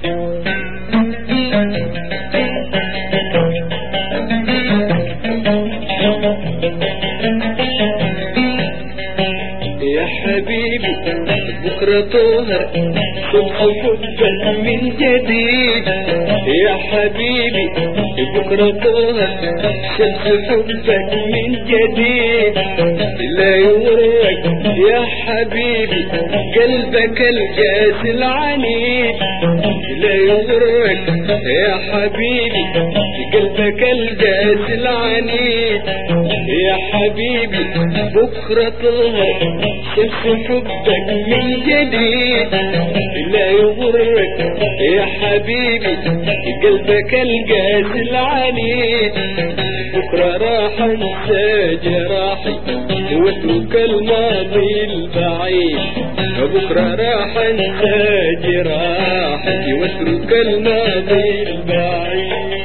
يا حبيبي بكرة طهر صبح حبك من جديد يا حبيبي بكرة طهر شمس حبك من جديد لا يورك يا حبيبي قلبك الجاس العنيد لا يغرك يا حبيبي قلبك الجاس العنيد يا حبيبي بكرة طهر شمس حبك من جديد لا يغرك يا حبيبي قلبك الجاس العنيد بكرة راح انسى جراحي واترك الماضي البعيد بكرة راح انسى جراحي واترك الماضي البعيد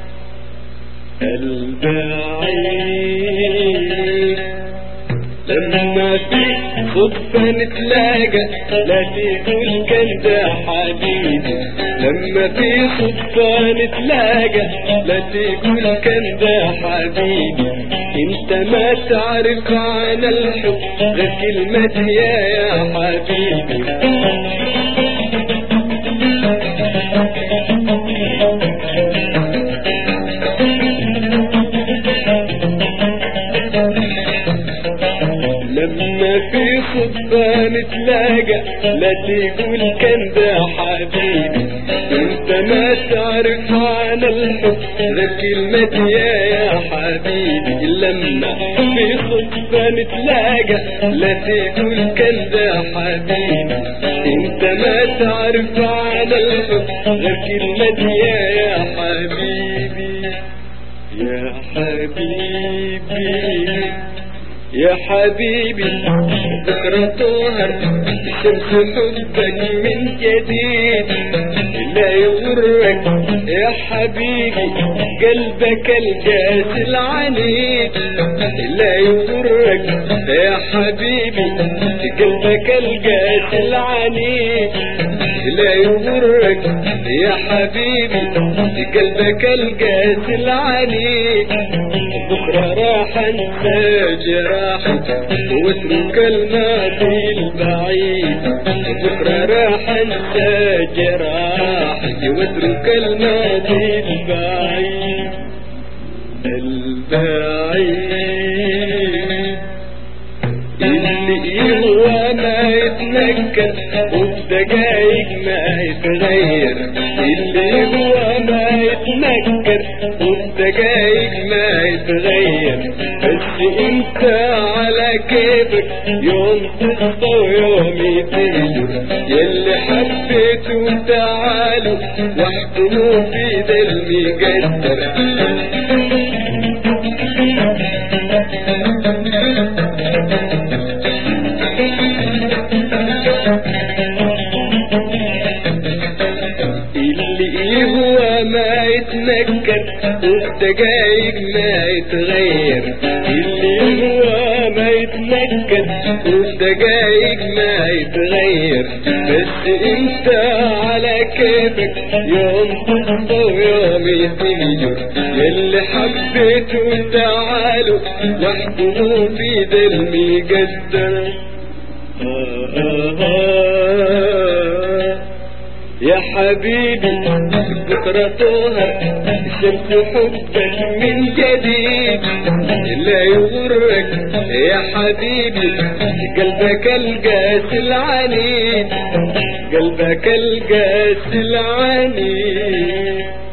البعيد لما في صدفة نتلاقى لا تقول كان ده حبيبي لما في صدفة نتلاقى لا تقول كان ده حبيبي انت ما تعرف عن الحب غير كلمة يا يا حبيبي لما في صدفة نتلاقى لا تقول كان ده حبيبي انت ما تعرف عن الحب غير كلمة يا يا حبيبي لما في صدفة نتلاقى لا تقول كان ده حبيبي انت ما تعرف عن الحب غير كلمة يا يا حبيبي يا حبيبي يا حبيبي بكرة طهر شمس حبك من جديد لا يغرك يا حبيبي قلبك الجاس العنيد لا يغرك يا حبيبي قلبك الجاس العنيد لا يغرك يا حبيبي قلبك الجاس العنيد بكرة راح انسى جراحي واترك الماضي البعيد بكرة راح انسى جراحي واترك الماضي البعيد البعيد اللي هو ما يتنكر وبدقايق ما يتغير اللي هو ما يتنكر وبدقايق ما يتغير بس انت على كيفك يوم تصفى ويوم يتهجر يلي حبيته تعالوا واحكموا في ذا المقدر اللي هو ما يتنكر وبدقايق ما يتغير اللي هو ما يتنكر وبدقايق ما يتغير بس انت على كيفك يوم تصفى ويوم يتهجر يلي حبيته تعالوا واحكموا في ذا المقدر آه آه آه يا حبيبي بكرة طهر شمس حبك من جديد لا يغرك يا حبيبي قلبك القاس العنيد قلبك القاس العنيد